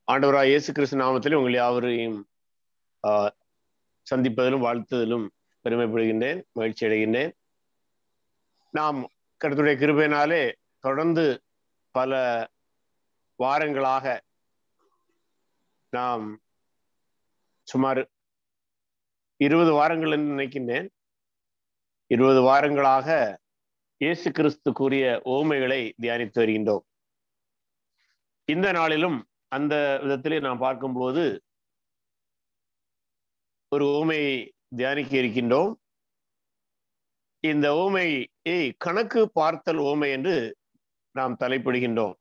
ஆண்டவராய் இயேசு கிறிஸ்து நாமத்தில் உங்கள் யாவரையும் ஆஹ், சந்திப்பதிலும் வாழ்த்துவதிலும் பெருமைப்படுகின்றேன் மகிழ்ச்சி அடைகின்றேன் நாம் கருத்துடைய கிருபையினாலே தொடர்ந்து பல வாரங்களாக நாம் சுமார் இருபது வாரங்கள் என்று நினைக்கின்றேன் இருபது வாரங்களாக இயேசு கிறிஸ்து கூறிய ஓமைகளை தியானித்து வருகின்றோம் இந்த நாளிலும் அந்த விதத்திலே நாம் பார்க்கும்போது ஒரு ஓமையை தியானிக்க இருக்கின்றோம் இந்த ஓமையை கணக்கு பார்த்தல் ஓமை என்று நாம் தலைப்பிடுகின்றோம்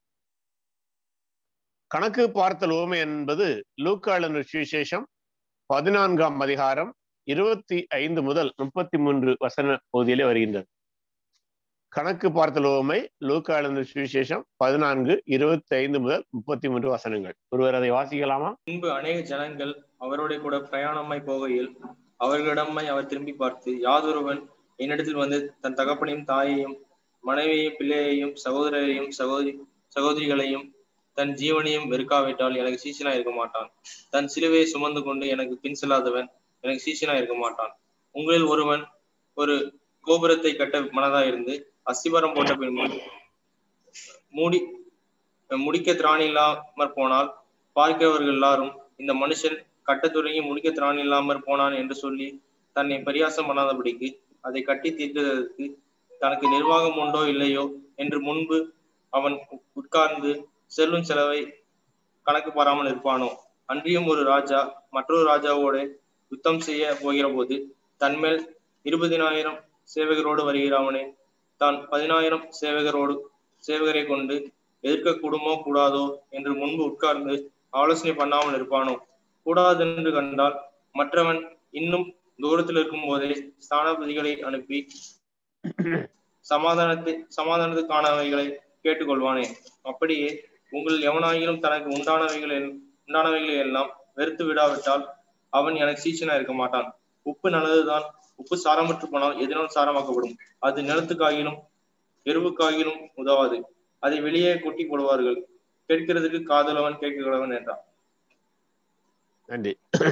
கணக்கு பார்த்தல் ஓமை என்பது லூக்காளன் சுவிசேஷம் பதினான்காம் அதிகாரம் இருபத்தி ஐந்து முதல் முப்பத்தி மூன்று வசன பகுதியிலே வருகின்றது கணக்கு பார்த்தல் ஓமை லூக்காளன் சுவிசேஷம் பதினான்கு இருபத்தி ஐந்து முதல் முப்பத்தி மூன்று வசனங்கள் ஒருவர் அதை வாசிக்கலாமா பின்பு அநேக ஜனங்கள் அவரோட கூட பிரயாணமாய் போகையில் அவர்களிடமாய் அவர் திரும்பி பார்த்து யாதொருவன் என்னிடத்தில் வந்து தன் தகப்பனையும் தாயையும் மனைவியையும் பிள்ளையையும் சகோதரரையும் சகோதரி சகோதரிகளையும் தன் ஜீவனையும் வெறுக்காவிட்டால் எனக்கு சீசனா இருக்க மாட்டான் தன் சிலுவையை சுமந்து கொண்டு எனக்கு பின் செல்லாதவன் எனக்கு சீசனா இருக்க மாட்டான் உங்களில் ஒருவன் ஒரு கோபுரத்தை கட்ட மனதா இருந்து அஸ்திபாரம் போட்ட பின்பு மூடி முடிக்க திராணி இல்லாமற் போனால் பார்க்கிறவர்கள் எல்லாரும் இந்த மனுஷன் கட்டத் தொடங்கி முடிக்க திராணி இல்லாமற் போனான் என்று சொல்லி தன்னை பரியாசம் பண்ணாதபடிக்கு அதை கட்டி தீர்க்கிறதற்கு தனக்கு நிர்வாகம் உண்டோ இல்லையோ என்று முன்பு அவன் உட்கார்ந்து செல்லும் செலவை கணக்கு பாராமல் இருப்பானோ அன்றியும் ஒரு ராஜா மற்றொரு ராஜாவோட யுத்தம் செய்ய போகிற போது தன்மேல் இருபதினாயிரம் சேவகரோடு வருகிறவனே தான் பதினாயிரம் சேவகரோடு சேவகரை கொண்டு எதிர்க்க கூடுமோ கூடாதோ என்று முன்பு உட்கார்ந்து ஆலோசனை பண்ணாமல் இருப்பானோ கூடாதென்று கண்டால் மற்றவன் இன்னும் தூரத்தில் இருக்கும் போதே ஸ்தானபதிகளை அனுப்பி சமாதானத்தை சமாதானத்துக்கானவைகளை கேட்டுக்கொள்வானே அப்படியே உங்கள் எவனாயிலும் தனக்கு உண்டானவைகள் எல்- உண்டானவைகளை எல்லாம் வெறுத்து விடாவிட்டால் அவன் எனக்கு சீச்சனா இருக்க மாட்டான் உப்பு நல்லதுதான் உப்பு சாரமற்று போனால் எதனால் சாரமாக்கப்படும் அது நிலத்துக்காகிலும் எருவுக்காகிலும் உதவாது அதை வெளியே கொட்டி போடுவார்கள் கேட்கிறதுக்கு காதலவன் கேட்கிறவன் என்றான் நன்றி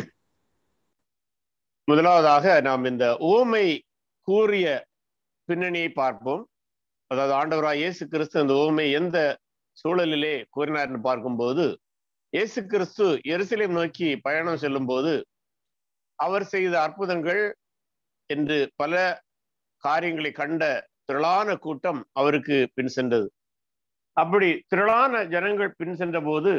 முதலாவதாக நாம் இந்த ஓமை கூறிய பின்னணியை பார்ப்போம் அதாவது ஆண்டவராய் இயேசு கிறிஸ்து அந்த ஓமை எந்த சூழலிலே கூறினார் என்று பார்க்கும்போது இயேசு கிறிஸ்து எருசலேம் நோக்கி பயணம் செல்லும் போது அவர் செய்த அற்புதங்கள் என்று பல காரியங்களை கண்ட திரளான கூட்டம் அவருக்கு பின் சென்றது அப்படி திரளான ஜனங்கள் பின் சென்ற போது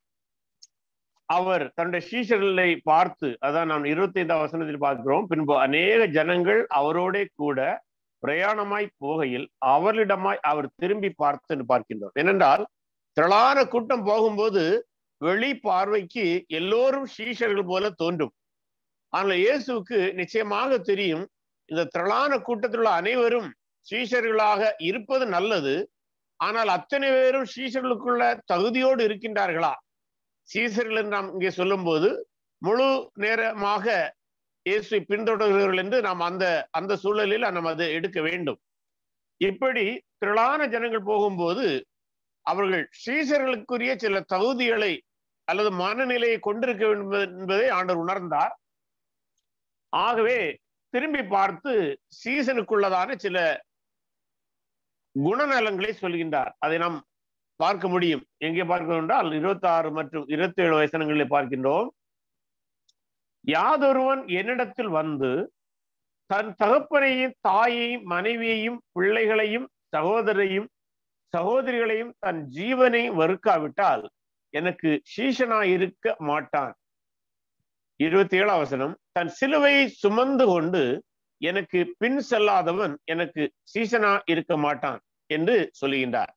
அவர் தன்னுடைய சீஷர்களை பார்த்து அதான் நாம் இருபத்தி ஐந்தாம் வசனத்தில் பார்க்கிறோம் பின்பு அநேக ஜனங்கள் அவரோட கூட பிரயாணமாய் போகையில் அவர்களிடமாய் அவர் திரும்பி பார்த்து என்று பார்க்கின்றோம் ஏனென்றால் திரளான கூட்டம் போகும்போது வெளி பார்வைக்கு எல்லோரும் சீஷர்கள் போல தோன்றும் ஆனால் இயேசுவுக்கு நிச்சயமாக தெரியும் இந்த திரளான கூட்டத்தில் உள்ள அனைவரும் சீஷர்களாக இருப்பது நல்லது ஆனால் அத்தனை பேரும் சீஷர்களுக்குள்ள தகுதியோடு இருக்கின்றார்களா சீசர்கள் என்று நாம் இங்கே சொல்லும்போது முழு நேரமாக இயேசுவை பின்தொடர்கிறவர்கள் என்று நாம் அந்த அந்த சூழலில் நாம் அதை எடுக்க வேண்டும் இப்படி திரளான ஜனங்கள் போகும்போது அவர்கள் சீசர்களுக்குரிய சில தகுதிகளை அல்லது மனநிலையை கொண்டிருக்க வேண்டும் என்பதை ஆண்டவர் உணர்ந்தார் ஆகவே திரும்பி பார்த்து சீசனுக்குள்ளதான சில குணநலங்களை சொல்கின்றார் அதை நாம் பார்க்க முடியும் எங்கே பார்க்கிறோம் என்றால் இருபத்தி ஆறு மற்றும் இருபத்தி ஏழு வயசனங்களில் பார்க்கின்றோம் யாதொருவன் என்னிடத்தில் வந்து தன் தகப்பனையும் தாயையும் மனைவியையும் பிள்ளைகளையும் சகோதரையும் சகோதரிகளையும் தன் ஜீவனை வெறுக்காவிட்டால் எனக்கு சீஷனா இருக்க மாட்டான் இருபத்தி ஏழாம் வசனம் தன் சிலுவையை சுமந்து கொண்டு எனக்கு பின் செல்லாதவன் எனக்கு சீசனா இருக்க மாட்டான் என்று சொல்லுகின்றார்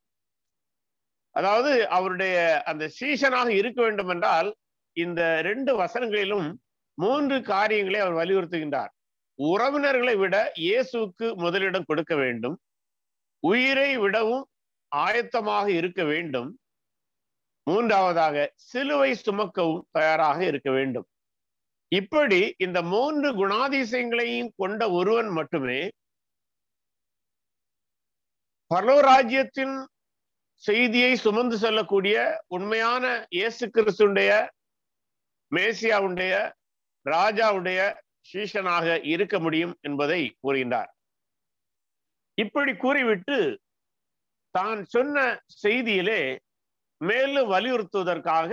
அதாவது அவருடைய அந்த சீசனாக இருக்க வேண்டும் என்றால் இந்த ரெண்டு வசனங்களிலும் மூன்று காரியங்களை அவர் வலியுறுத்துகின்றார் உறவினர்களை விட இயேசுவுக்கு முதலிடம் கொடுக்க வேண்டும் உயிரை விடவும் ஆயத்தமாக இருக்க வேண்டும் மூன்றாவதாக சிலுவை சுமக்கவும் தயாராக இருக்க வேண்டும் இப்படி இந்த மூன்று குணாதிசயங்களையும் கொண்ட ஒருவன் மட்டுமே பரலோராஜ்யத்தின் செய்தியை சுமந்து செல்லக்கூடிய உண்மையான இயேசு கிறிஸ்துடைய மேசியாவுடைய ராஜாவுடைய சீஷனாக இருக்க முடியும் என்பதை கூறுகின்றார் இப்படி கூறிவிட்டு தான் சொன்ன செய்தியிலே மேலும் வலியுறுத்துவதற்காக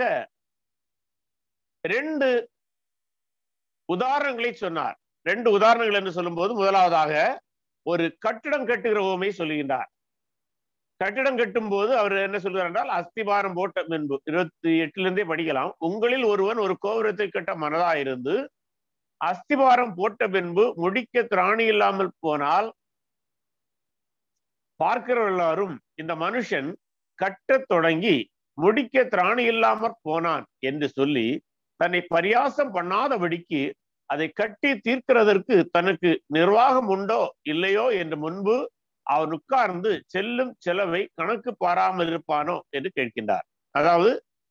ரெண்டு உதாரணங்களை சொன்னார் ரெண்டு உதாரணங்கள் என்று சொல்லும்போது முதலாவதாக ஒரு கட்டிடம் கட்டுகிற உவமை சொல்லுகின்றார் கட்டிடம் கட்டும் போது அவர் என்ன சொல்கிறார் என்றால் அஸ்திபாரம் போட்ட முன்பு இருபத்தி எட்டுல இருந்தே படிக்கலாம் உங்களில் ஒருவன் ஒரு கோபுரத்தை கட்ட மனதாயிருந்து அஸ்திபாரம் போட்ட பின்பு முடிக்க திராணி இல்லாமல் போனால் பார்க்கிற எல்லாரும் இந்த மனுஷன் கட்டத் தொடங்கி முடிக்க திராணி இல்லாமற் போனான் என்று சொல்லி தன்னை பரியாசம் பண்ணாதபடிக்கு அதை கட்டி தீர்க்கிறதற்கு தனக்கு நிர்வாகம் உண்டோ இல்லையோ என்று முன்பு அவன் உட்கார்ந்து செல்லும் செலவை கணக்கு பாராமல் இருப்பானோ என்று கேட்கின்றார் அதாவது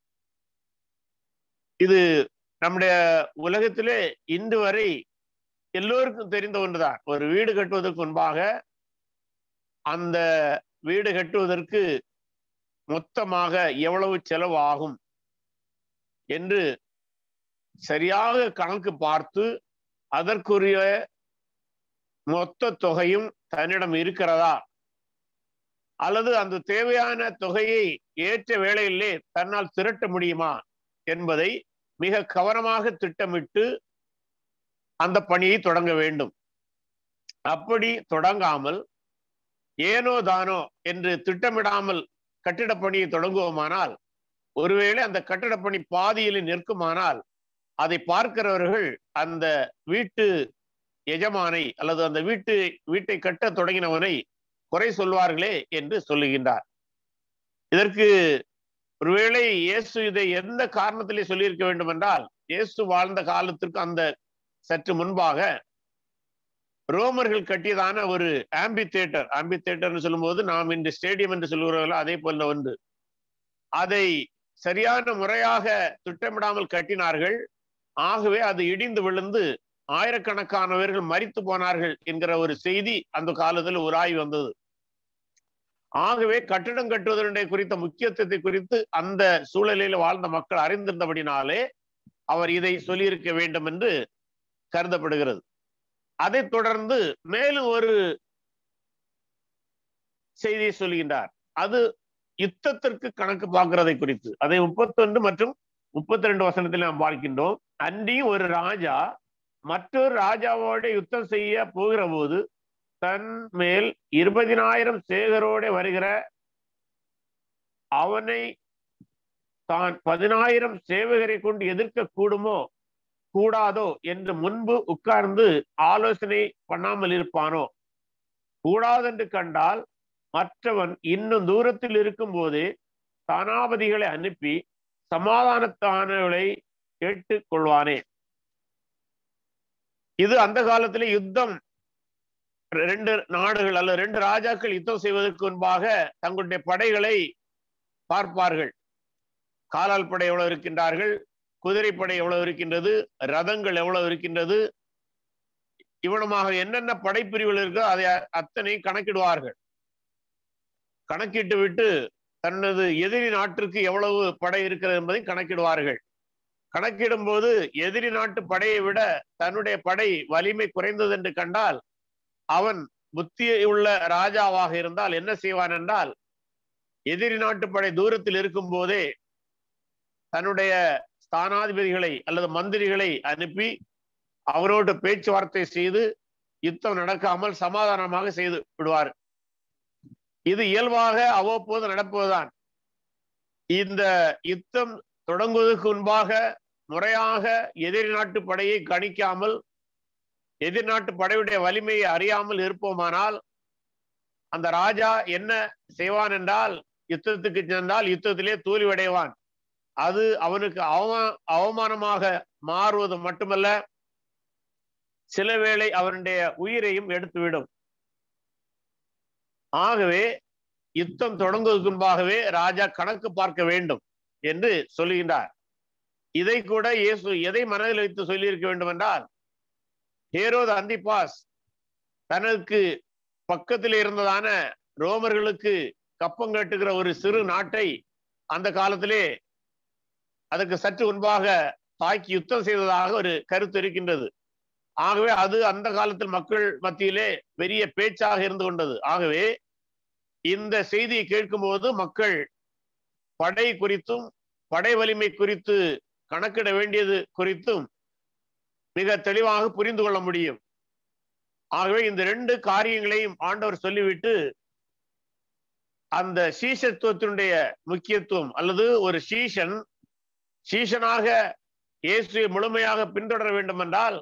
இது நம்முடைய உலகத்திலே இன்று வரை எல்லோருக்கும் தெரிந்த ஒன்றுதான் ஒரு வீடு கட்டுவதற்கு முன்பாக அந்த வீடு கட்டுவதற்கு மொத்தமாக எவ்வளவு செலவு ஆகும் என்று சரியாக கணக்கு பார்த்து அதற்குரிய மொத்த தொகையும் தன்னிடம் இருக்கிறதா அல்லது அந்த தேவையான தொகையை ஏற்ற வேளையிலே தன்னால் திரட்ட முடியுமா என்பதை மிக கவனமாக திட்டமிட்டு அந்த பணியை தொடங்க வேண்டும் அப்படி தொடங்காமல் ஏனோ தானோ என்று திட்டமிடாமல் கட்டிடப் பணியை தொடங்குவோமானால் ஒருவேளை அந்த கட்டிடப் பணி பாதியில் நிற்குமானால் அதை பார்க்கிறவர்கள் அந்த வீட்டு எஜமானை அல்லது அந்த வீட்டு வீட்டை கட்ட தொடங்கினவனை குறை சொல்வார்களே என்று சொல்லுகின்றார் இதற்கு ஒருவேளை இயேசு இதை எந்த காரணத்திலே சொல்லியிருக்க வேண்டும் என்றால் இயேசு வாழ்ந்த காலத்திற்கு அந்த சற்று முன்பாக ரோமர்கள் கட்டியதான ஒரு ஆம்பி தேட்டர் ஆம்பி தேட்டர்னு சொல்லும்போது நாம் இன்று ஸ்டேடியம் என்று சொல்லுகிறோம் அதே போல ஒன்று அதை சரியான முறையாக திட்டமிடாமல் கட்டினார்கள் ஆகவே அது இடிந்து விழுந்து ஆயிரக்கணக்கானவர்கள் மறித்து போனார்கள் என்கிற ஒரு செய்தி அந்த காலத்தில் ஒரு ஆய்வு வந்தது ஆகவே கட்டிடம் கட்டுவதனுடைய குறித்த முக்கியத்துவத்தை குறித்து அந்த சூழலில் வாழ்ந்த மக்கள் அறிந்திருந்தபடினாலே அவர் இதை சொல்லியிருக்க வேண்டும் என்று கருதப்படுகிறது அதைத் தொடர்ந்து மேலும் ஒரு செய்தியை சொல்கின்றார் அது யுத்தத்திற்கு கணக்கு பார்க்கிறதை குறித்து அதை முப்பத்தொன்று மற்றும் முப்பத்தி ரெண்டு வசனத்தில் நாம் பார்க்கின்றோம் அன்றியும் ஒரு ராஜா மற்றொரு ராஜாவோட யுத்தம் செய்ய போகிற போது தன் மேல் இருபதினாயிரம் சேகரோட வருகிற அவனை தான் பதினாயிரம் சேவகரை கொண்டு எதிர்க்க கூடுமோ கூடாதோ என்று முன்பு உட்கார்ந்து ஆலோசனை பண்ணாமல் இருப்பானோ கூடாதென்று கண்டால் மற்றவன் இன்னும் தூரத்தில் இருக்கும் போதே தானாபதிகளை அனுப்பி சமாதானத்தானவர்களை கேட்டுக் கொள்வானே இது அந்த காலத்துல யுத்தம் ரெண்டு நாடுகள் அல்லது ரெண்டு ராஜாக்கள் யுத்தம் செய்வதற்கு முன்பாக தங்களுடைய படைகளை பார்ப்பார்கள் காலால் படை எவ்வளவு இருக்கின்றார்கள் குதிரைப்படை எவ்வளவு இருக்கின்றது ரதங்கள் எவ்வளவு இருக்கின்றது இவனமாக என்னென்ன படைப்பிரிவுகள் இருக்கோ அதை அத்தனை கணக்கிடுவார்கள் கணக்கிட்டு விட்டு தனது எதிரி நாட்டிற்கு எவ்வளவு படை இருக்கிறது என்பதை கணக்கிடுவார்கள் கணக்கிடும் போது எதிரி நாட்டு படையை விட தன்னுடைய படை வலிமை குறைந்தது என்று கண்டால் அவன் புத்தி உள்ள ராஜாவாக இருந்தால் என்ன செய்வான் என்றால் எதிரி நாட்டு படை தூரத்தில் இருக்கும் போதே தன்னுடைய ஸ்தானாதிபதிகளை அல்லது மந்திரிகளை அனுப்பி அவரோடு பேச்சுவார்த்தை செய்து யுத்தம் நடக்காமல் சமாதானமாக செய்து விடுவார் இது இயல்பாக அவ்வப்போது நடப்பதுதான் இந்த யுத்தம் தொடங்குவதற்கு முன்பாக முறையாக எதிரி நாட்டு படையை கணிக்காமல் எதிர் நாட்டு படையுடைய வலிமையை அறியாமல் இருப்போமானால் அந்த ராஜா என்ன செய்வான் என்றால் யுத்தத்துக்கு சென்றால் யுத்தத்திலே தோல்வியடைவான் அது அவனுக்கு அவமா அவமானமாக மாறுவது மட்டுமல்ல சில வேளை அவனுடைய உயிரையும் எடுத்துவிடும் ஆகவே யுத்தம் தொடங்குவதற்கு முன்பாகவே ராஜா கணக்கு பார்க்க வேண்டும் என்று சொல்லுகின்றார் இதை கூட இயேசு எதை மனதில் வைத்து சொல்லியிருக்க வேண்டும் என்றால் ஹேரோது அந்திபாஸ் தனக்கு பக்கத்தில் இருந்ததான ரோமர்களுக்கு கப்பம் கட்டுகிற ஒரு சிறு நாட்டை அந்த காலத்திலே அதற்கு சற்று முன்பாக தாக்கி யுத்தம் செய்ததாக ஒரு கருத்து இருக்கின்றது ஆகவே அது அந்த காலத்தில் மக்கள் மத்தியிலே பெரிய பேச்சாக இருந்து கொண்டது ஆகவே இந்த செய்தியை கேட்கும்போது மக்கள் படை குறித்தும் படை வலிமை குறித்து கணக்கிட வேண்டியது குறித்தும் மிக தெளிவாக புரிந்து கொள்ள முடியும் ஆகவே இந்த ரெண்டு காரியங்களையும் ஆண்டவர் சொல்லிவிட்டு அந்த சீஷத்துவத்தினுடைய முக்கியத்துவம் அல்லது ஒரு சீஷன் சீஷனாக இயேசுவை முழுமையாக பின்தொடர வேண்டும் என்றால்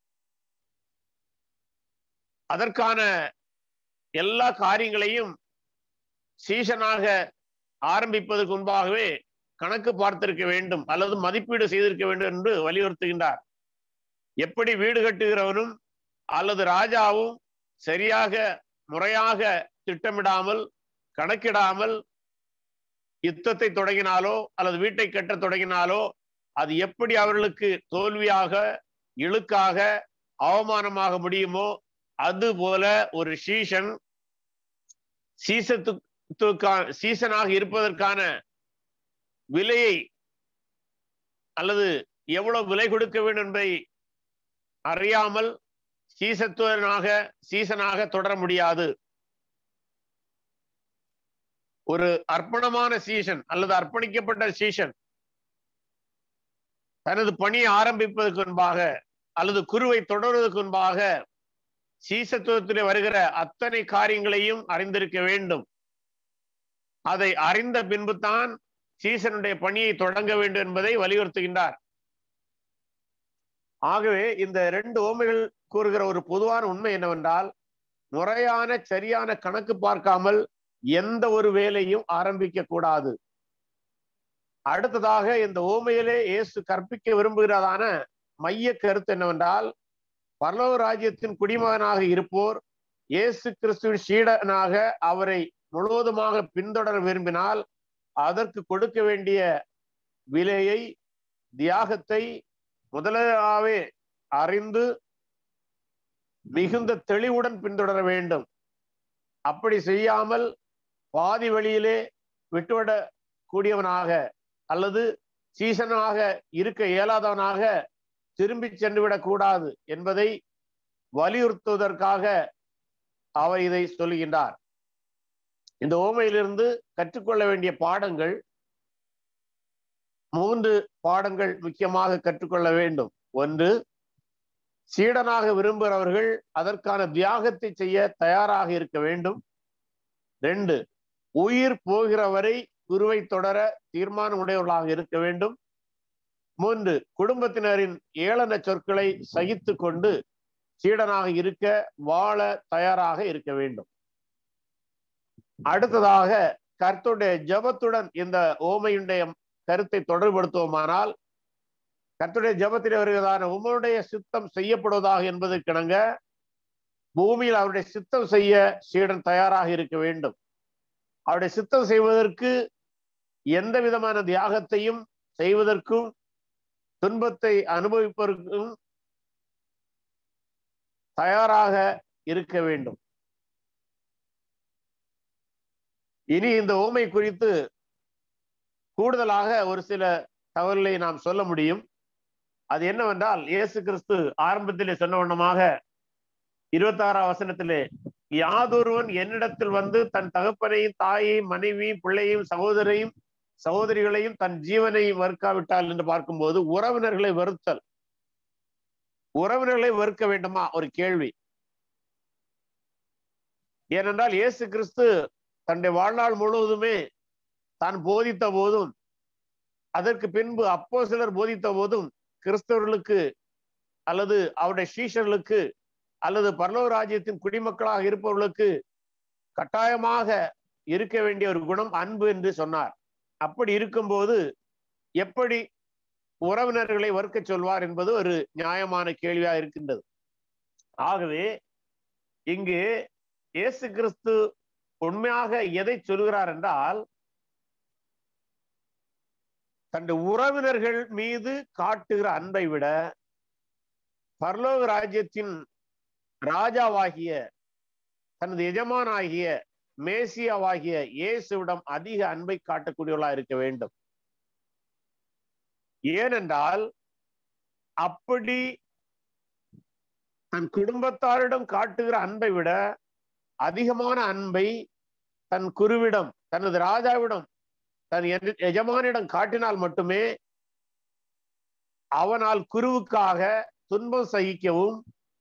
அதற்கான எல்லா காரியங்களையும் சீஷனாக ஆரம்பிப்பதற்கு முன்பாகவே கணக்கு பார்த்திருக்க வேண்டும் அல்லது மதிப்பீடு செய்திருக்க வேண்டும் என்று வலியுறுத்துகின்றார் எப்படி வீடு கட்டுகிறவனும் அல்லது ராஜாவும் சரியாக முறையாக திட்டமிடாமல் கணக்கிடாமல் யுத்தத்தை தொடங்கினாலோ அல்லது வீட்டை கட்ட தொடங்கினாலோ அது எப்படி அவர்களுக்கு தோல்வியாக இழுக்காக அவமானமாக முடியுமோ அது போல ஒரு சீசன் சீசத்துக்கான சீசனாக இருப்பதற்கான விலையை அல்லது எவ்வளவு விலை கொடுக்க வேண்டும் என்பதை அறியாமல் சீசத்துவனாக சீசனாக தொடர முடியாது ஒரு அர்ப்பணமான சீசன் அல்லது அர்ப்பணிக்கப்பட்ட சீசன் தனது பணியை ஆரம்பிப்பதற்கு முன்பாக அல்லது குருவை தொடர்வதற்கு முன்பாக சீசத்துவத்திலே வருகிற அத்தனை காரியங்களையும் அறிந்திருக்க வேண்டும் அதை அறிந்த பின்பு தான் சீசனுடைய பணியை தொடங்க வேண்டும் என்பதை வலியுறுத்துகின்றார் ஆகவே இந்த ரெண்டு ஓமைகள் கூறுகிற ஒரு பொதுவான உண்மை என்னவென்றால் முறையான சரியான கணக்கு பார்க்காமல் எந்த ஒரு வேலையும் ஆரம்பிக்க கூடாது அடுத்ததாக இந்த ஓமையிலே இயேசு கற்பிக்க விரும்புகிறதான மைய கருத்து என்னவென்றால் பரலோக ராஜ்யத்தின் குடிமகனாக இருப்போர் இயேசு கிறிஸ்துவின் சீடனாக அவரை முழுவதுமாக பின்தொடர விரும்பினால் அதற்கு கொடுக்க வேண்டிய விலையை தியாகத்தை முதலாகவே அறிந்து மிகுந்த தெளிவுடன் பின்தொடர வேண்டும் அப்படி செய்யாமல் பாதி வழியிலே விட்டுவிட கூடியவனாக அல்லது சீசனாக இருக்க இயலாதவனாக திரும்பி சென்று விடக்கூடாது என்பதை வலியுறுத்துவதற்காக அவர் இதை சொல்லுகின்றார் இந்த ஓமையிலிருந்து கற்றுக்கொள்ள வேண்டிய பாடங்கள் மூன்று பாடங்கள் முக்கியமாக கற்றுக்கொள்ள வேண்டும் ஒன்று சீடனாக விரும்புகிறவர்கள் அதற்கான தியாகத்தை செய்ய தயாராக இருக்க வேண்டும் ரெண்டு உயிர் போகிற வரை குருவை தொடர தீர்மானம் உடையவர்களாக இருக்க வேண்டும் மூன்று குடும்பத்தினரின் ஏளன சொற்களை சகித்து கொண்டு சீடனாக இருக்க வாழ தயாராக இருக்க வேண்டும் அடுத்ததாக கர்த்துடைய ஜபத்துடன் இந்த ஓமையுடைய கருத்தை தொடர்படுத்துவோமானால் கர்த்துடைய ஜபத்திலே வருகிறதான உங்களுடைய சித்தம் செய்யப்படுவதாக என்பது கிணங்க பூமியில் அவருடைய சித்தம் செய்ய சீடன் தயாராக இருக்க வேண்டும் அவருடைய சித்தம் செய்வதற்கு எந்த விதமான தியாகத்தையும் செய்வதற்கும் துன்பத்தை அனுபவிப்பதற்கும் தயாராக இருக்க வேண்டும் இனி இந்த ஓமை குறித்து கூடுதலாக ஒரு சில தகவல்களை நாம் சொல்ல முடியும் அது என்னவென்றால் இயேசு கிறிஸ்து ஆரம்பத்திலே சொன்ன வண்ணமாக இருபத்தி ஆறாம் வசனத்திலே யாதொருவன் என்னிடத்தில் வந்து தன் தகப்பனையும் தாயையும் மனைவியும் பிள்ளையும் சகோதரையும் சகோதரிகளையும் தன் ஜீவனையும் வெறுக்காவிட்டால் என்று பார்க்கும்போது உறவினர்களை வெறுத்தல் உறவினர்களை வெறுக்க வேண்டுமா ஒரு கேள்வி ஏனென்றால் இயேசு கிறிஸ்து தன்னுடைய வாழ்நாள் முழுவதுமே தான் போதித்த போதும் அதற்கு பின்பு அப்போ சிலர் போதித்த போதும் கிறிஸ்தவர்களுக்கு அல்லது அவருடைய சீஷர்களுக்கு அல்லது பரலோக ராஜ்யத்தின் குடிமக்களாக இருப்பவர்களுக்கு கட்டாயமாக இருக்க வேண்டிய ஒரு குணம் அன்பு என்று சொன்னார் அப்படி இருக்கும்போது எப்படி உறவினர்களை வறுக்க சொல்வார் என்பது ஒரு நியாயமான கேள்வியா இருக்கின்றது ஆகவே இங்கு இயேசு கிறிஸ்து உண்மையாக எதை சொல்கிறார் என்றால் தன்னுடைய உறவினர்கள் மீது காட்டுகிற அன்பை விட பரலோக ராஜ்யத்தின் ராஜாவாகிய தனது எஜமானாகிய மேசியாவாகிய இயேசுவிடம் அதிக அன்பை காட்டக்கூடியவர்களா இருக்க வேண்டும் ஏனென்றால் அப்படி தன் குடும்பத்தாரிடம் காட்டுகிற அன்பை விட அதிகமான அன்பை தன் குருவிடம் தனது ராஜாவிடம் தன் எஜ- எஜமானிடம் காட்டினால் மட்டுமே அவனால் குருவுக்காக துன்பம் சகிக்கவும்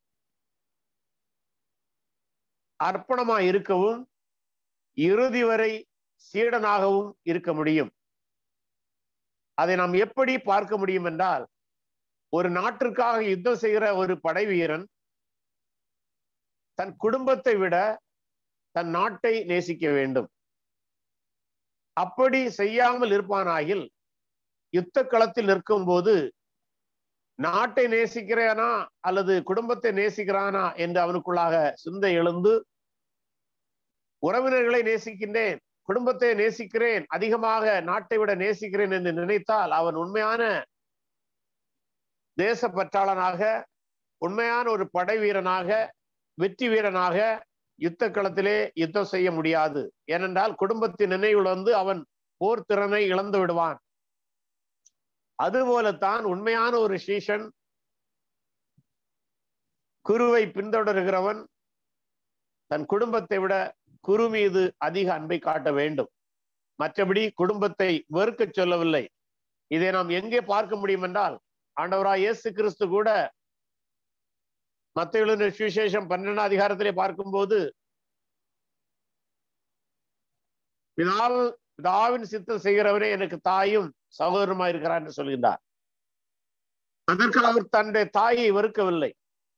அர்ப்பணமாய் இருக்கவும் இறுதி வரை சீடனாகவும் இருக்க முடியும் அதை நாம் எப்படி பார்க்க முடியும் என்றால் ஒரு நாட்டிற்காக யுத்தம் செய்கிற ஒரு படை வீரன் தன் குடும்பத்தை விட தன் நாட்டை நேசிக்க வேண்டும் அப்படி செய்யாமல் இருப்பானாகில் யுத்த களத்தில் நிற்கும் போது நாட்டை நேசிக்கிறானா அல்லது குடும்பத்தை நேசிக்கிறானா என்று அவனுக்குள்ளாக சிந்தை எழுந்து உறவினர்களை நேசிக்கின்றேன் குடும்பத்தை நேசிக்கிறேன் அதிகமாக நாட்டை விட நேசிக்கிறேன் என்று நினைத்தால் அவன் உண்மையான தேச பற்றாளனாக உண்மையான ஒரு படை வீரனாக வெற்றி வீரனாக யுத்த களத்திலே யுத்தம் செய்ய முடியாது ஏனென்றால் குடும்பத்தின் நினைவில் வந்து அவன் போர் திறனை இழந்து விடுவான் அதுபோலத்தான் உண்மையான ஒரு சீஷன் குருவை பின்தொடர்கிறவன் தன் குடும்பத்தை விட குரு மீது அதிக அன்பை காட்ட வேண்டும் மற்றபடி குடும்பத்தை வெறுக்க சொல்லவில்லை இதை நாம் எங்கே பார்க்க முடியும் என்றால் ஆண்டவராய் இயேசு கிறிஸ்து கூட மத்த எழுதின சுவிசேஷம் பன்னெண்டாம் அதிகாரத்திலே பார்க்கும்போது பிதாவு பிதாவின் சித்தம் செய்கிறவரே எனக்கு தாயும் சகோதரமா இருக்கிறார் என்று சொல்கின்றார் அதற்கு அவர் தன்னுடைய தாயை வெறுக்கவில்லை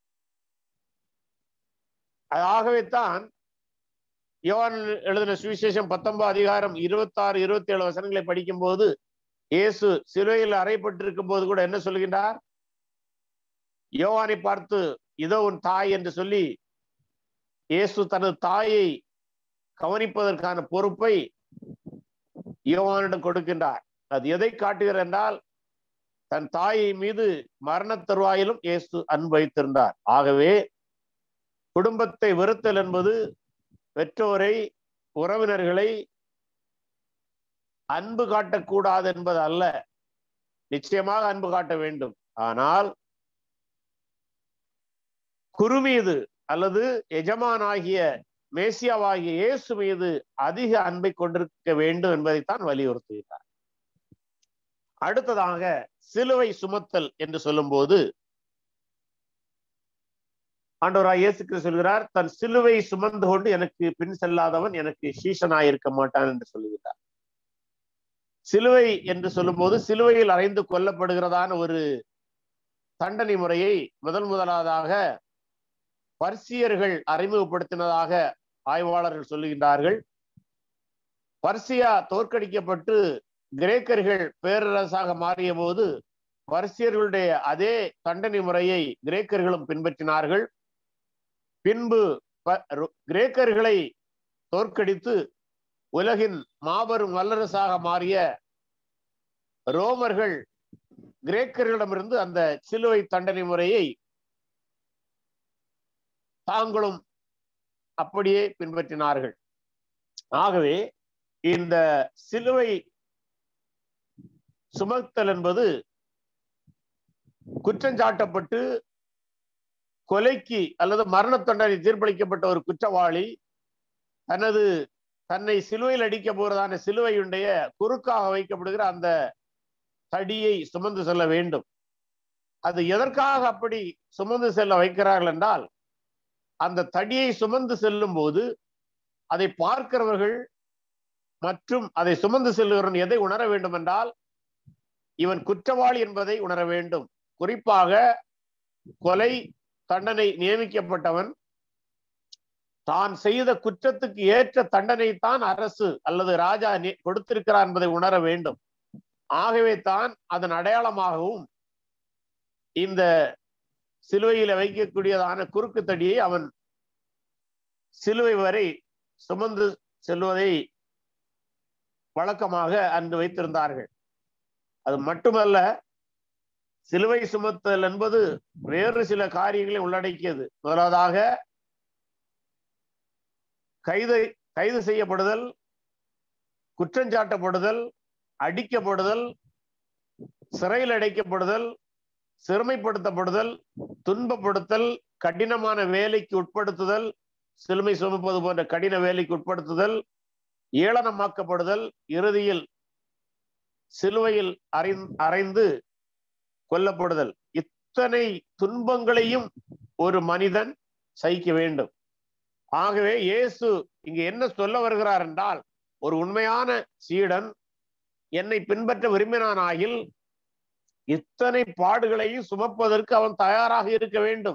ஆகவே தான் யோவான் எழுதின சுவிசேஷம் பத்தொன்பது அதிகாரம் இருபத்தாறு இருபத்தி ஏழு வசனங்களை படிக்கும் போது இயேசு சிலுவையில் அறைப்பட்டிருக்கும் போது கூட என்ன சொல்கின்றார் யோவானை பார்த்து இதோ உன் தாய் என்று சொல்லி இயேசு தனது தாயை கவனிப்பதற்கான பொறுப்பை யோவானிடம் கொடுக்கின்றார் அது எதை காட்டுகிறது என்றால் தன் தாயை மீது மரண தருவாயிலும் இயேசு அன்பு வைத்திருந்தார் ஆகவே குடும்பத்தை வெறுத்தல் என்பது பெற்றோரை உறவினர்களை அன்பு காட்டக்கூடாது என்பது அல்ல நிச்சயமாக அன்பு காட்ட வேண்டும் ஆனால் குரு மீது அல்லது எஜமானாகிய மேசியாவாகிய இயேசு மீது அதிக அன்பை கொண்டிருக்க வேண்டும் என்பதைத்தான் வலியுறுத்துகிறார் அடுத்ததாக சிலுவை சுமத்தல் என்று சொல்லும்போது ஆண்டவராய் இயேசு கிறிஸ்து சொல்கிறார் தன் சிலுவை சுமந்து கொண்டு எனக்கு பின் செல்லாதவன் எனக்கு சீசனாய் இருக்க மாட்டான் என்று சொல்லுகிறார் சிலுவை என்று சொல்லும்போது சிலுவையில் அறைந்து கொல்லப்படுகிறதான ஒரு தண்டனை முறையை முதல் முதலாவதாக பர்சியர்கள் அறிமுகப்படுத்தினதாக ஆய்வாளர்கள் சொல்லுகின்றார்கள் பர்சியா தோற்கடிக்கப்பட்டு கிரேக்கர்கள் பேரரசாக மாறிய போது பர்சியர்களுடைய அதே தண்டனை முறையை கிரேக்கர்களும் பின்பற்றினார்கள் பின்பு கிரேக்கர்களை தோற்கடித்து உலகின் மாபெரும் வல்லரசாக மாறிய ரோமர்கள் கிரேக்கர்களிடமிருந்து அந்த சிலுவை தண்டனை முறையை தாங்களும் அப்படியே பின்பற்றினார்கள் ஆகவே இந்த சிலுவை சுமத்தல் என்பது குற்றஞ்சாட்டப்பட்டு கொலைக்கு அல்லது மரண தண்டனை தீர்ப்பளிக்கப்பட்ட ஒரு குற்றவாளி தனது தன்னை சிலுவையில் அடிக்க போறதான சிலுவையுடைய குறுக்காக வைக்கப்படுகிற அந்த தடியை சுமந்து செல்ல வேண்டும் அது எதற்காக அப்படி சுமந்து செல்ல வைக்கிறார்கள் என்றால் அந்த தடியை சுமந்து செல்லும் போது அதை பார்க்கிறவர்கள் மற்றும் அதை சுமந்து செல்லுகிறவன் எதை உணர வேண்டும் என்றால் இவன் குற்றவாளி என்பதை உணர வேண்டும் குறிப்பாக கொலை தண்டனை நியமிக்கப்பட்டவன் தான் செய்த குற்றத்துக்கு ஏற்ற தண்டனை தான் அரசு அல்லது ராஜா கொடுத்திருக்கிறார் என்பதை உணர வேண்டும் ஆகவே தான் அதன் அடையாளமாகவும் இந்த சிலுவையில வைக்கக்கூடியதான குறுக்கு தடியை அவன் சிலுவை வரை சுமந்து செல்வதை வழக்கமாக அன்று வைத்திருந்தார்கள் அது மட்டுமல்ல சிலுவை சுமத்தல் என்பது வேறு சில காரியங்களை உள்ளடக்கியது முதலாவதாக கைதை கைது செய்யப்படுதல் குற்றஞ்சாட்டப்படுதல் அடிக்கப்படுதல் சிறையில் அடைக்கப்படுதல் சிறுமைப்படுத்தப்படுதல் துன்பப்படுத்தல் கடினமான வேலைக்கு உட்படுத்துதல் சிலுமை சுமப்பது போன்ற கடின வேலைக்கு உட்படுத்துதல் ஏளனமாக்கப்படுதல் இறுதியில் சிலுவையில் அறை அறைந்து கொல்லப்படுதல் இத்தனை துன்பங்களையும் ஒரு மனிதன் சகிக்க வேண்டும் ஆகவே இயேசு இங்கு என்ன சொல்ல வருகிறார் என்றால் ஒரு உண்மையான சீடன் என்னை பின்பற்ற விரும்பினானாயில் இத்தனை பாடுகளையும் சுமப்பதற்கு அவன் தயாராக இருக்க வேண்டும்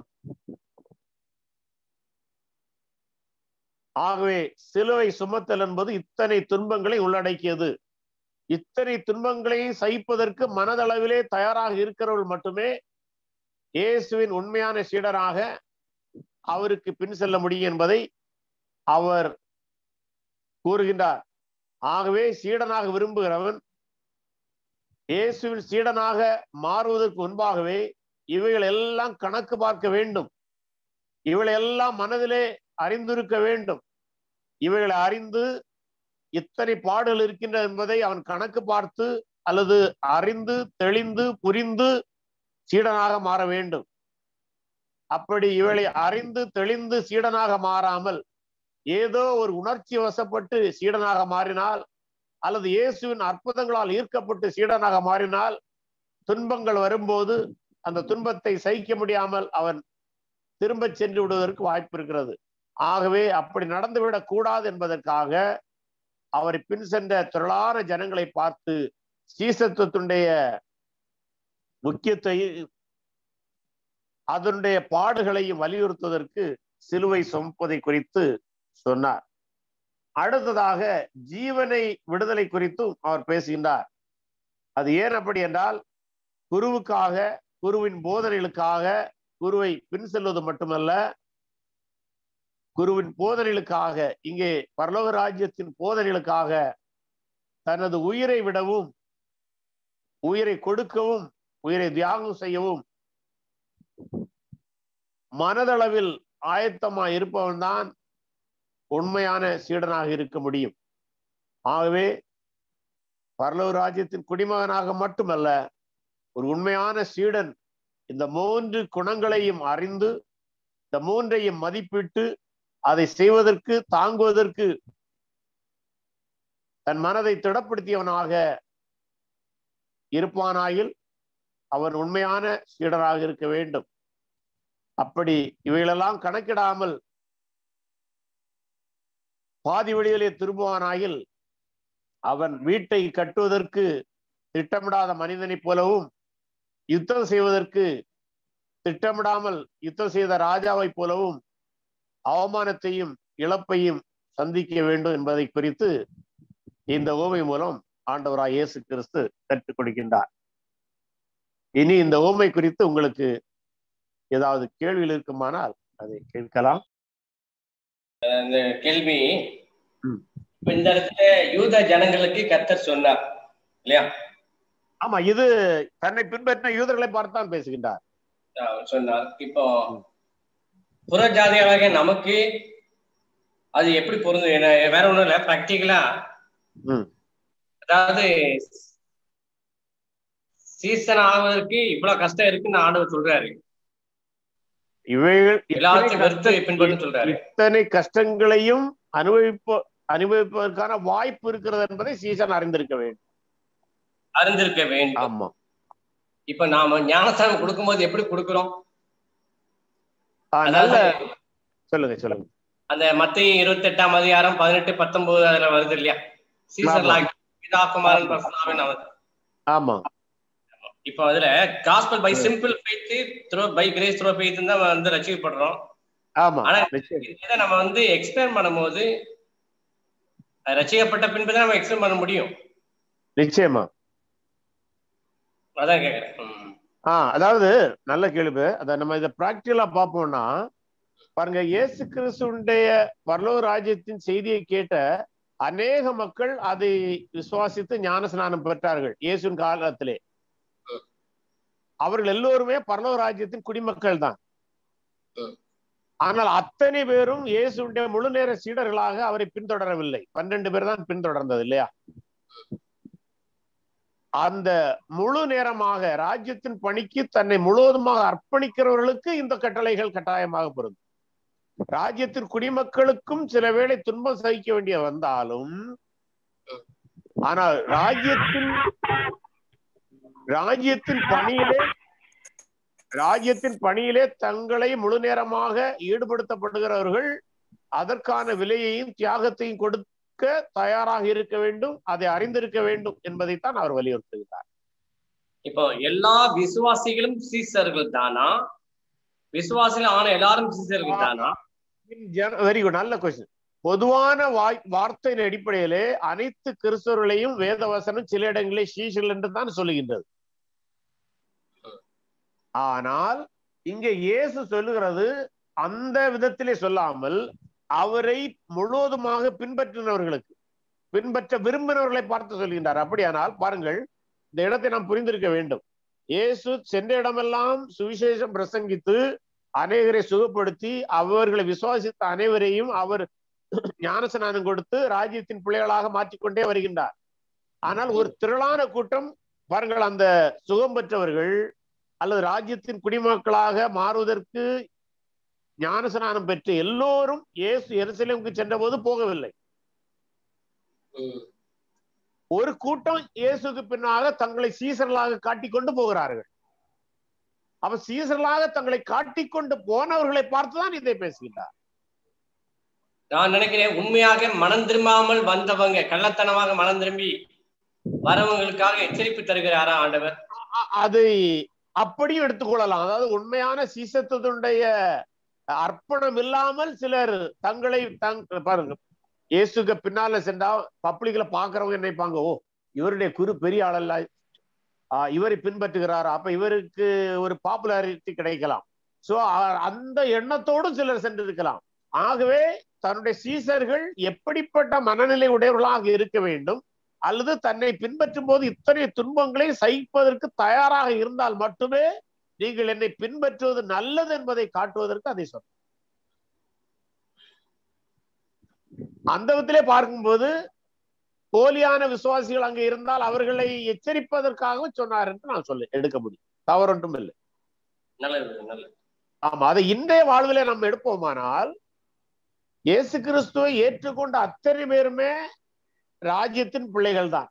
ஆகவே சிலுவை சுமத்தல் என்பது இத்தனை துன்பங்களை உள்ளடக்கியது இத்தனை துன்பங்களையும் சகிப்பதற்கு மனதளவிலே தயாராக இருக்கிறவர்கள் மட்டுமே இயேசுவின் உண்மையான சீடராக அவருக்கு பின் செல்ல முடியும் என்பதை அவர் கூறுகின்றார் ஆகவே சீடனாக விரும்புகிறவன் இயேசுவின் சீடனாக மாறுவதற்கு முன்பாகவே இவைகள் எல்லாம் கணக்கு பார்க்க வேண்டும் இவைகளை எல்லாம் மனதிலே அறிந்திருக்க வேண்டும் இவைகளை அறிந்து இத்தனை பாடுகள் இருக்கின்றது என்பதை அவன் கணக்கு பார்த்து அல்லது அறிந்து தெளிந்து புரிந்து சீடனாக மாற வேண்டும் அப்படி இவளை அறிந்து தெளிந்து சீடனாக மாறாமல் ஏதோ ஒரு உணர்ச்சி வசப்பட்டு சீடனாக மாறினால் அல்லது இயேசுவின் அற்புதங்களால் ஈர்க்கப்பட்டு சீடனாக மாறினால் துன்பங்கள் வரும்போது அந்த துன்பத்தை சகிக்க முடியாமல் அவன் திரும்ப சென்று விடுவதற்கு வாய்ப்பு இருக்கிறது ஆகவே அப்படி நடந்துவிடக் கூடாது என்பதற்காக அவரை பின் சென்ற திரளான ஜனங்களை பார்த்து சீசத்துவத்துடைய முக்கியத்தை அதனுடைய பாடுகளையும் வலியுறுத்துவதற்கு சிலுவை சுமப்பதை குறித்து சொன்னார் அடுத்ததாக ஜீவனை விடுதலை குறித்தும் அவர் பேசுகின்றார் அது ஏன் அப்படி என்றால் குருவுக்காக குருவின் போதனைகளுக்காக குருவை பின் செல்வது மட்டுமல்ல குருவின் போதனைகளுக்காக இங்கே பரலோக ராஜ்யத்தின் போதனைகளுக்காக தனது உயிரை விடவும் உயிரை கொடுக்கவும் உயிரை தியாகம் செய்யவும் மனதளவில் ஆயத்தமா இருப்பவன் தான் உண்மையான சீடனாக இருக்க முடியும் ஆகவே பரலோக ராஜ்யத்தின் குடிமகனாக மட்டுமல்ல ஒரு உண்மையான சீடன் இந்த மூன்று குணங்களையும் அறிந்து இந்த மூன்றையும் மதிப்பிட்டு அதை செய்வதற்கு தாங்குவதற்கு தன் மனதை திடப்படுத்தியவனாக இருப்பானாயில் அவன் உண்மையான சீடராக இருக்க வேண்டும் அப்படி இவைகளெல்லாம் கணக்கிடாமல் பாதி வழியிலே திரும்புவானாயில் அவன் வீட்டை கட்டுவதற்கு திட்டமிடாத மனிதனைப் போலவும் யுத்தம் செய்வதற்கு திட்டமிடாமல் யுத்தம் செய்த ராஜாவைப் போலவும் அவமானத்தையும் இழப்பையும் சந்திக்க வேண்டும் என்பதை குறித்து இந்த ஓமை மூலம் ஆண்டவராய் இயேசு கிறிஸ்து கற்றுக் கொடுக்கின்றார் இனி இந்த ஓமை குறித்து உங்களுக்கு ஏதாவது கேள்விகள் இருக்குமானால் அதை கேட்கலாம் அந்த கேள்வி ம். இப்ப இந்த இடத்துல யூத ஜனங்களுக்கு கத்தர் சொன்னார் இல்லையா ஆமா இது தன்னை பின்பற்றின யூதர்களை பார்த்தான் பேசுகின்றார் அவர் சொன்னார் இப்போ புறஜாதியாக நமக்கு அது எப்படி பொருந்தும் ஏன்னா வேற ஒண்ணும் இல்ல பிராக்டிக்கலா ம். அதாவது சீசன் ஆவதற்கு இவ்வளவு கஷ்டம் இருக்குன்னு ஆண்டவர் சொல்றாரு இவைகள் எல்லாத்தையும் இத்தனை வெறுத்து கஷ்ட- பின்பற்ற சொல்றாரு இத்தனை கஷ்டங்களையும் அனுபவிப்ப அனுபவிப்பதற்கான வாய்ப்பு இருக்கிறது என்பதை சீசன் அறிந்திருக்க வேண்டும் அறிந்திருக்க வேண்டும் ஆமா இப்ப நாம ஞானஸ்தானம் கொடுக்கும்போது எப்படி கொடுக்கிறோம் ஆ, நல்ல அதாவது சொல்லுங்க சொல்லுங்க அந்த மத்திய இருபத்தி எட்டாம் அதிகாரம் பதினெட்டு பத்தொன்பது அதுல வருது இல்லையா சீசர் ஆமா. லாக் பிதாகுமாரன் பரசுராமன் அவர் ஆமா இப்போ அதுல gospel by simple faith through by grace through faith தான் வந்து ரசிக்கப்படுறோம் ஆமா ஆனா நிச்சயம். இதை நம்ம வந்து எக்ஸ்பிளைன் பண்ணும்போது அது ரசிக்கப்பட்ட பின்பு தான் நம்ம எக்ஸ்பிளைன் பண்ண முடியும் நிச்சயமா அதான் கேக்குறேன் ம். ஆ அதாவது நல்ல கேள்வி அத நம்ம இதை பிராக்டிகலா பார்ப்போம்னா பாருங்க இயேசு கிறிஸ்துடைய பரலோக ராஜ்யத்தின் செய்தியை கேட்ட அநேக மக்கள் அதை விசுவாசித்து ஞான ஸ்நானம் பெற்றார்கள் இயேசுவின் காலத்திலே அவர்கள் எல்லோருமே பரலோக ராஜ்யத்தின் குடிமக்கள் தான் ம். ஆனால் அத்தனை பேரும் இயேசுடைய முழு நேர சீடர்களாக அவரை பின்தொடரவில்லை பன்னெண்டு பேர் தான் பின்தொடர்ந்தது இல்லையா அந்த முழு நேரமாக ராஜ்யத்தின் பணிக்கு தன்னை முழுவதுமாக அர்ப்பணிக்கிறவர்களுக்கு இந்த கட்டளைகள் கட்டாயமாக பொருந்தும் ராஜ்யத்தின் குடிமக்களுக்கும் சில வேளை துன்பம் சகிக்க வேண்டிய வந்தாலும் ஆனால் ராஜ்யத்தின் ராஜ்யத்தின் பணியிலே ராஜ்யத்தின் பணியிலே தங்களை முழு நேரமாக ஈடுபடுத்தப்படுகிறவர்கள் அதற்கான விலையையும் தியாகத்தையும் கொடுக்க தயாராக இருக்க வேண்டும் அதை அறிந்திருக்க வேண்டும் என்பதைத்தான் அவர் வலியுறுத்துகிறார் இப்போ எல்லா விசுவாசிகளும் சீசர்கள் தானா விசுவாசிகள் ஆன எல்லாரும் சீசர்கள் தானா வெரி குட் நல்ல கொஸ்டின் பொதுவான வாய் வார்த்தையின் அடிப்படையிலே அனைத்து கிறிஸ்தவர்களையும் வேதவசனம் சில இடங்களில் சீசர்கள் என்று தான் சொல்லுகின்றது ஆனால் இங்க இயேசு சொல்லுகிறது அந்த விதத்திலே சொல்லாமல் அவரை முழுவதுமாக பின்பற்றினவர்களுக்கு பின்பற்ற விரும்பினவர்களை பார்த்து சொல்கின்றார் அப்படியானால் பாருங்கள் இந்த இடத்தை நாம் புரிந்திருக்க வேண்டும் இயேசு சென்ற இடமெல்லாம் சுவிசேஷம் பிரசங்கித்து அநேகரை சுகப்படுத்தி அவர்களை விசுவாசித்த அனைவரையும் அவர் ஞானஸ்நானம் கொடுத்து ராஜ்யத்தின் பிள்ளைகளாக மாற்றிக்கொண்டே வருகின்றார் ஆனால் ஒரு திரளான கூட்டம் பாருங்கள் அந்த சுகம் பெற்றவர்கள் அல்லது ராஜ்யத்தின் குடிமக்களாக மாறுவதற்கு ஞானஸ்நானம் பெற்று எல்லோரும் இயேசு எருசலேமுக்கு சென்ற போது போகவில்லை ஒரு கூட்டம் இயேசுக்கு பின்னாக தங்களை சீசர்களாக காட்டிக்கொண்டு போகிறார்கள் அப்ப சீசர்களாக தங்களை காட்டிக்கொண்டு போனவர்களை பார்த்துதான் இதை பேசுகின்றார் நான் நினைக்கிறேன் உண்மையாக மனம் திரும்பாமல் வந்தவங்க கள்ளத்தனமாக மனம் திரும்பி வரவங்களுக்காக எச்சரிப்பு தருகிறாரா ஆண்டவர் அ- அதை அப்படியும் எடுத்துக்கொள்ளலாம் அதாவது உண்மையான சீசத்துடைய அர்ப்பணம் இல்லாமல் சிலர் தங்களை தங் பாருங்க இயேசுக்கு பின்னால சென்றா பப்ளிக்ல பாக்குறவங்க நினைப்பாங்க ஓ இவருடைய குரு பெரிய ஆளல்ல ஆஹ் இவரை பின்பற்றுகிறார் அப்ப இவருக்கு ஒரு பாப்புலாரிட்டி கிடைக்கலாம் சோ அந்த எண்ணத்தோடும் சிலர் சென்றிருக்கலாம் ஆகவே தன்னுடைய சீசர்கள் எப்படிப்பட்ட மனநிலை உடையவர்களாக இருக்க வேண்டும் அல்லது தன்னை பின்பற்றும் போது இத்தனை துன்பங்களை சகிப்பதற்கு தயாராக இருந்தால் மட்டுமே நீங்கள் என்னை பின்பற்றுவது நல்லது என்பதை காட்டுவதற்கு அதை சொன்ன அந்த விதத்திலே பார்க்கும்போது போலியான விசுவாசிகள் அங்க இருந்தால் அவர்களை எச்சரிப்பதற்காகவும் சொன்னார் என்று நான் சொல்ல எடுக்க முடியும் தவறொன்றும் இல்லை நல்லது நல்லது ஆமா அதை இன்றைய வாழ்விலே நம்ம எடுப்போமானால் இயேசு கிறிஸ்துவை ஏற்றுக்கொண்ட அத்தனை பேருமே ராஜ்யத்தின் பிள்ளைகள் தான்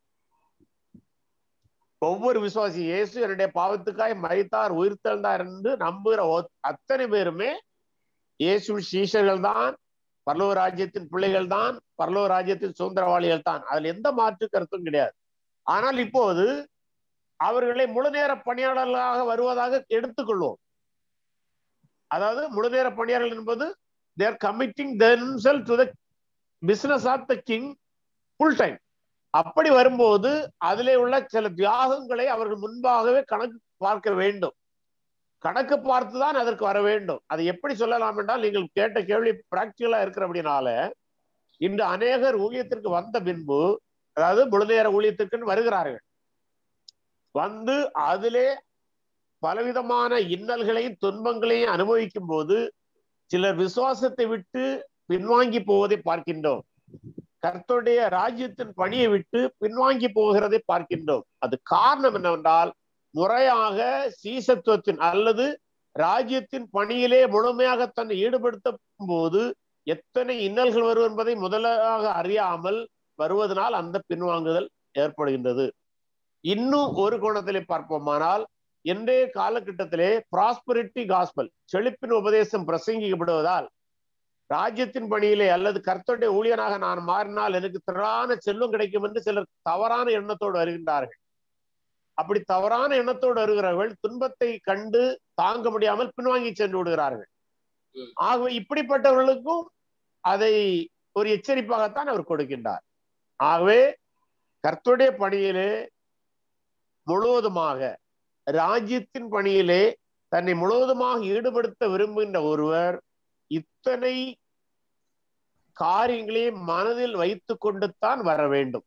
ஒவ்வொரு விசுவாசி இயேசு என்னுடைய பாவத்துக்காய் மறித்தார் உயிர்த்தெழுந்தார் என்று நம்புகிற ஒ- அத்தனை பேருமே இயேசு சீஷர்கள் தான் பரலோக ராஜ்யத்தின் பிள்ளைகள் தான் பரலோக ராஜ்யத்தின் சுதந்திரவாளிகள் தான் அதுல எந்த மாற்று கருத்தும் கிடையாது ஆனால் இப்போது அவர்களை முழு நேர பணியாளர்களாக வருவதாக எடுத்துக்கொள்வோம் அதாவது முழு நேர பணியாளர்கள் என்பது they're committing themselves to the business of the king full time அப்படி வரும்போது அதிலே உள்ள சில தியாகங்களை அவர்கள் முன்பாகவே கணக்கு பார்க்க வேண்டும் கணக்கு பார்த்துதான் அதற்கு வர வேண்டும் அதை எப்படி சொல்லலாம் என்றால் நீங்கள் கேட்ட கேள்வி பிராக்டிகலா இருக்கிறபடினால இன்று அநேகர் ஊழியத்திற்கு வந்த பின்பு அதாவது முழுநேர ஊழியத்திற்கு வருகிறார்கள் வந்து அதிலே பலவிதமான இன்னல்களையும் துன்பங்களையும் அனுபவிக்கும் போது சிலர் விசுவாசத்தை விட்டு பின்வாங்கி போவதை பார்க்கின்றோம் கர்த்தருடைய ராஜ்யத்தின் பணியை விட்டு பின்வாங்கி போகிறதை பார்க்கின்றோம் அது காரணம் என்னவென்றால் முறையாக சீசத்துவத்தின் அல்லது ராஜ்யத்தின் பணியிலே முழுமையாக தன்னை ஈடுபடுத்தும் போது எத்தனை இன்னல்கள் வரும் என்பதை முதலாக அறியாமல் வருவதனால் அந்த பின்வாங்குதல் ஏற்படுகின்றது இன்னும் ஒரு கோணத்திலே பார்ப்போமானால் இன்றைய காலகட்டத்திலே ப்ராஸ்பரிட்டி காஸ்பல் செழிப்பின் உபதேசம் பிரசங்கிக்கப்படுவதால் ராஜ்யத்தின் பணியிலே அல்லது கர்த்தருடைய ஊழியனாக நான் மாறினால் எனக்கு திரளான செல்வம் கிடைக்கும் என்று சிலர் தவறான எண்ணத்தோடு வருகின்றார்கள் அப்படி தவறான எண்ணத்தோடு வருகிறவர்கள் துன்பத்தை கண்டு தாங்க முடியாமல் பின்வாங்கி சென்று விடுகிறார்கள் ம். ஆகவே இப்படிப்பட்டவர்களுக்கும் அதை ஒரு எச்சரிப்பாகத்தான் அவர் கொடுக்கின்றார் ஆகவே கர்த்தருடைய பணியிலே முழுவதுமாக ராஜ்யத்தின் பணியிலே தன்னை முழுவதுமாக ஈடுபடுத்த விரும்புகின்ற ஒருவர் இத்தனை காரியங்களையும் மனதில் வைத்துக் கொண்டுத்தான் வர வேண்டும்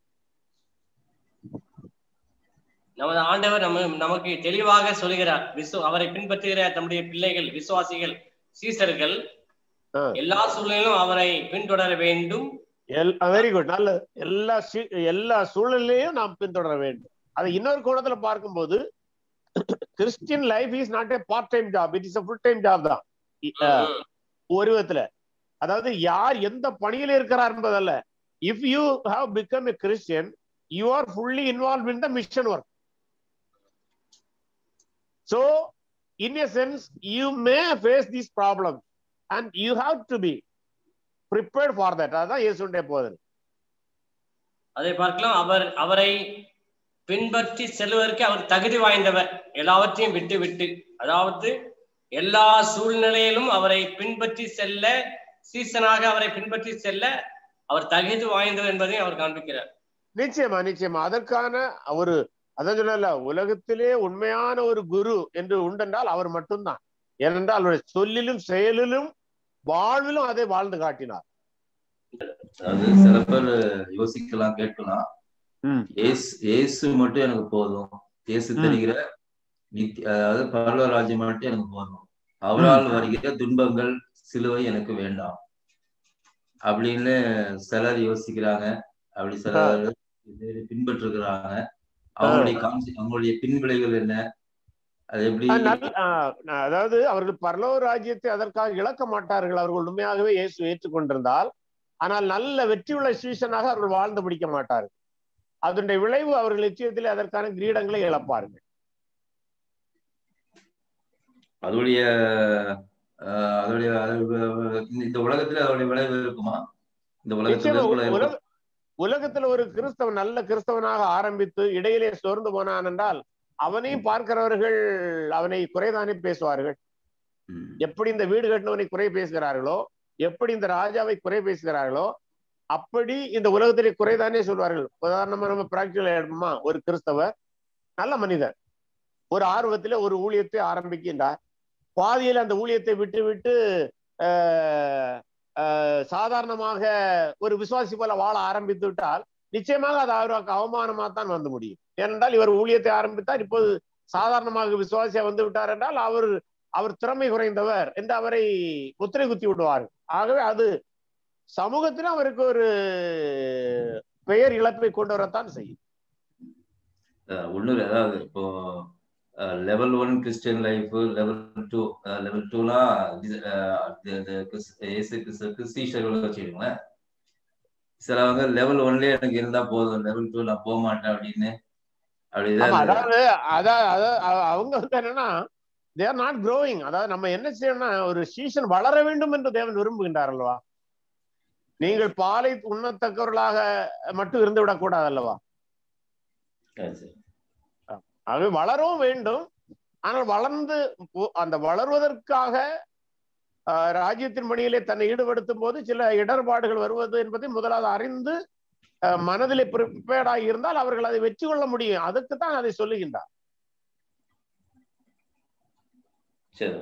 நமது ஆண்டவர் நம்ம நமக்கு தெளிவாக சொல்கிறார் விசு அவரை பின்பற்றுகிற தம்முடைய பிள்ளைகள் விசுவாசிகள் சீசர்கள் ஆ. எல்லா சூழ்நிலையிலும் அவரை பின்தொடர வேண்டும் வெரி குட் நல்ல எல்லா சி- எல்லா சூழலையும் நாம் பின்தொடர வேண்டும் அதை இன்னொரு கோணத்துல பார்க்கும்போது Christian life is not a part time job it is full time job தான் இ- அஹ், ஒரு விதத்துல அதாவது யார் எந்த பணியில இருக்கிறார் என்பதல்ல if you have become a Christian you are fully involve in the mission work so in a sense you may face these problem and you have to be prepared for that அதுதான் இயேசுடைய போதனை அதை பார்க்கலாம் அவர் அவரை பின்பற்றி செல்வதற்கு அவர் தகுதி வாய்ந்தவர் எல்லாவற்றையும் விட்டு விட்டு அதாவது எல்லா சூழ்நிலையிலும் அவரை பின்பற்றி செல்ல சீசனாக அவரை பின்பற்றி செல்ல அவர் தகுதி வாய்ந்தவர் என்பதை அவர் காண்பிக்கிறார் நிச்சயமா நிச்சயமா அதற்கான ஒரு அதான் சொல்லல உலகத்திலே உண்மையான ஒரு குரு என்று உண்டென்றால் அவர் மட்டும்தான் ஏனென்றால் அவருடைய சொல்லிலும் செயலிலும் வாழ்விலும் அதை வாழ்ந்து காட்டினார் அது சில பேர் யோசிக்கலாம் கேட்கலாம் ம். ஏசு ஏசு மட்டும் எனக்கு போதும் ஏசு ம். தெரிகிற நித்தி அதாவது பரலோக ராஜ்யம் மட்டும் எனக்கு போதும் அவரால் வருகிற துன்பங்கள் சிலுவை எனக்கு வேண்டாம் அப்படின்னு சிலர் யோசிக்கிறாங்க அப்படி சிலர் இதை பின்பற்றுகிறாங்க அவங்களுடைய கான்சி அவங்களுடைய பின்விளைவுகள் என்ன அது எப்படி ஆஹ் நல்ல- ஆஹ் நான் அதாவது அவர்கள் பரலோக ராஜ்யத்தை அதற்காக இழக்க மாட்டார்கள் அவர்கள் உண்மையாகவே இயேசு ஏற்றுக்கொண்டிருந்தால் ஆனால் நல்ல வெற்றியுள்ள சீசனாக அவர்கள் வாழ்ந்து பிடிக்க மாட்டார்கள் அதனுடைய விளைவு அவர்கள் நிச்சயத்திலே அதற்கான கிரீடங்களை இழப்பார்கள் அதோடைய ஆஹ், அதோடைய அது- இந்த- இந்த உலகத்துல அதோடைய விளைவு இருக்குமா இந்த உலகத்துல நிச்சயமா விளைவு உல- இருக்குமா? உலக உலகத்துல ஒரு கிறிஸ்தவன் நல்ல கிறிஸ்தவனாக ஆரம்பித்து இடையிலே சோர்ந்து போனான் என்றால் அவனையும் பார்க்கிறவர்கள் அவனை குறைதானே பேசுவார்கள் ம். எப்படி இந்த வீடு கட்டினவனை குறை பேசுகிறார்களோ எப்படி இந்த ராஜாவை குறை பேசுகிறார்களோ அப்படி இந்த உலகத்திலே குறைதானே சொல்வார்கள் உதாரணமா நம்ம பிராக்டிகல் எடுப்போமா ஒரு கிறிஸ்தவர் நல்ல மனிதர் ஒரு ஆர்வத்திலே ஒரு ஊழியத்தை ஆரம்பிக்கின்றார் பாதியில் அந்த ஊழியத்தை விட்டு விட்டு ஆஹ், ஆஹ், சாதாரணமாக ஒரு விசுவாசி போல வாழ ஆரம்பித்து விட்டால் நிச்சயமாக அது அவருக்கு அவமானமா தான் வந்து முடியும் ஏனென்றால் இவர் ஊழியத்தை ஆரம்பித்தார் இப்போது சாதாரணமாக விசுவாசியா வந்து விட்டார் என்றால் அவர் அவர் திறமை குறைந்தவர் என்று அவரை முத்திரை குத்தி விடுவார்கள் ஆகவே அது சமூகத்திலும் அவருக்கு ஒரு பெயர் இழப்பை கொண்டு வரத்தான் செய்யும் அஹ் ஒண்ணு அதாவது இப்போ level one Christian life level two level டூனா ஏசு கிறிஸ்துக்கு சீஷர்கள் வச்சுக்கோங்களேன் சிலவங்க லெவல் ஒன்லயே எனக்கு இருந்தா போதும் லெவல் டூ நான் போக மாட்டேன் அப்படின்னு ஆமா அப்படிதான் அதாவது அதான் அதாவது அவ- அவங்க வந்து என்னன்னா தேர் நாட் growing அதாவது நம்ம என்ன செய்யணும்னா ஒரு சீசன் வளர வேண்டும் என்று தேவன் விரும்புகின்றார் அல்லவா நீங்கள் பாலை உண்ணத்தக்கவர்களாக மட்டும் இருந்து விடக்கூடாது அல்லவா சரி, சரி. ஆகவே வளரவும் வேண்டும் ஆனால் வளர்ந்து போ- அந்த வளர்வதற்காக ஆஹ், ராஜ்யத்தின் பணியிலே தன்னை ஈடுபடுத்தும் போது சில இடர்பாடுகள் வருவது என்பதை முதலாவது அறிந்து ஆஹ், மனதிலே ப்ரிப்பேர்டாகி இருந்தால் அவர்கள் அதை வெற்றி கொள்ள முடியும் அதுக்கு தான் அதை சொல்லுகின்றார் சரி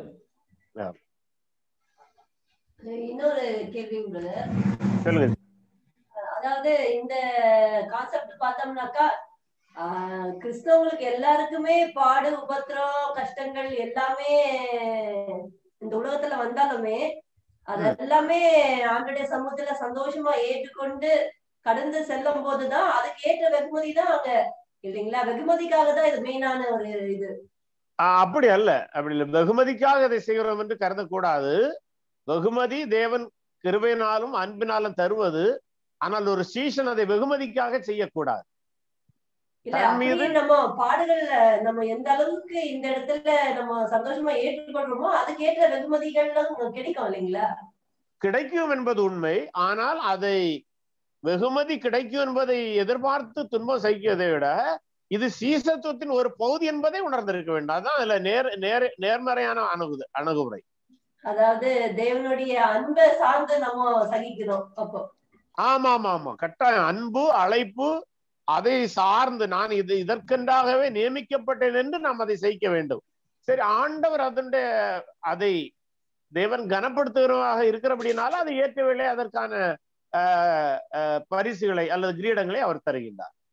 இன்னொரு கேள்வி உள்ளது சொல்லுங்க அதாவது இந்த கான்செப்ட் பார்த்தோம்னாக்கா ஆஹ், கிறிஸ்தவங்களுக்கு எல்லாருக்குமே பாடு உபத்திரம் கஷ்டங்கள் எல்லாமே இந்த உலகத்துல வந்தாலுமே அது எல்லாமே ஆண்டுடைய சமூகத்துல சந்தோஷமா ஏற்றுக்கொண்டு கடந்து செல்லும் போதுதான் அதுக்கு ஏற்ற வெகுமதி தான் அங்க இல்லைங்களா வெகுமதிக்காக தான் இது மெயினான ஒரு இது ஆஹ், அப்படி அல்ல அப்படி இல்லை வெகுமதிக்காக அதை செய்கிறோம் என்று கருதக்கூடாது வெகுமதி தேவன் கிருபையினாலும் அன்பினாலும் தருவது ஆனால் ஒரு சீசன் அதை வெகுமதிக்காக செய்யக்கூடாது இல்ல தன் மீது- அப்படியே நம்ம பாடுகள்ல நம்ம எந்த அளவுக்கு இந்த இடத்துல நம்ம சந்தோஷமா ஏற்றுக்கொள்றோமோ அதுக்கேற்ற வெகுமதிகள்லாம் கிடைக்கும் இல்லைங்களா கிடைக்கும் என்பது உண்மை ஆனால் அதை வெகுமதி கிடைக்கும் என்பதை எதிர்பார்த்து துன்பம் சகிக்கிறதை விட இது சீசத்துவத்தின் ஒரு பகுதி என்பதை உணர்ந்திருக்க வேண்டும் அதான் அதுல நேர் நேர் நேர்மறையான அணுகுது அணுகுமுறை அதாவது தேவனுடைய அன்பை சார்ந்து நம்ம சகிக்கிறோம் அப்போ ஆமா ஆமா ஆமா கட்டாயம் அன்பு அழைப்பு அதை சார்ந்து நான் இது இதற்கென்றாகவே நியமிக்கப்பட்டேன் என்று நாம் அதை செய்ய வேண்டும் சரி ஆண்டவர் அதனுடைய அதை தேவன் கனப்படுத்துகிறவராக இருக்கிறபடினால அதை ஏற்றவில்லை அதற்கான ஆஹ், ஆஹ், பரிசுகளை அல்லது கிரீடங்களை அவர் தருகின்றார்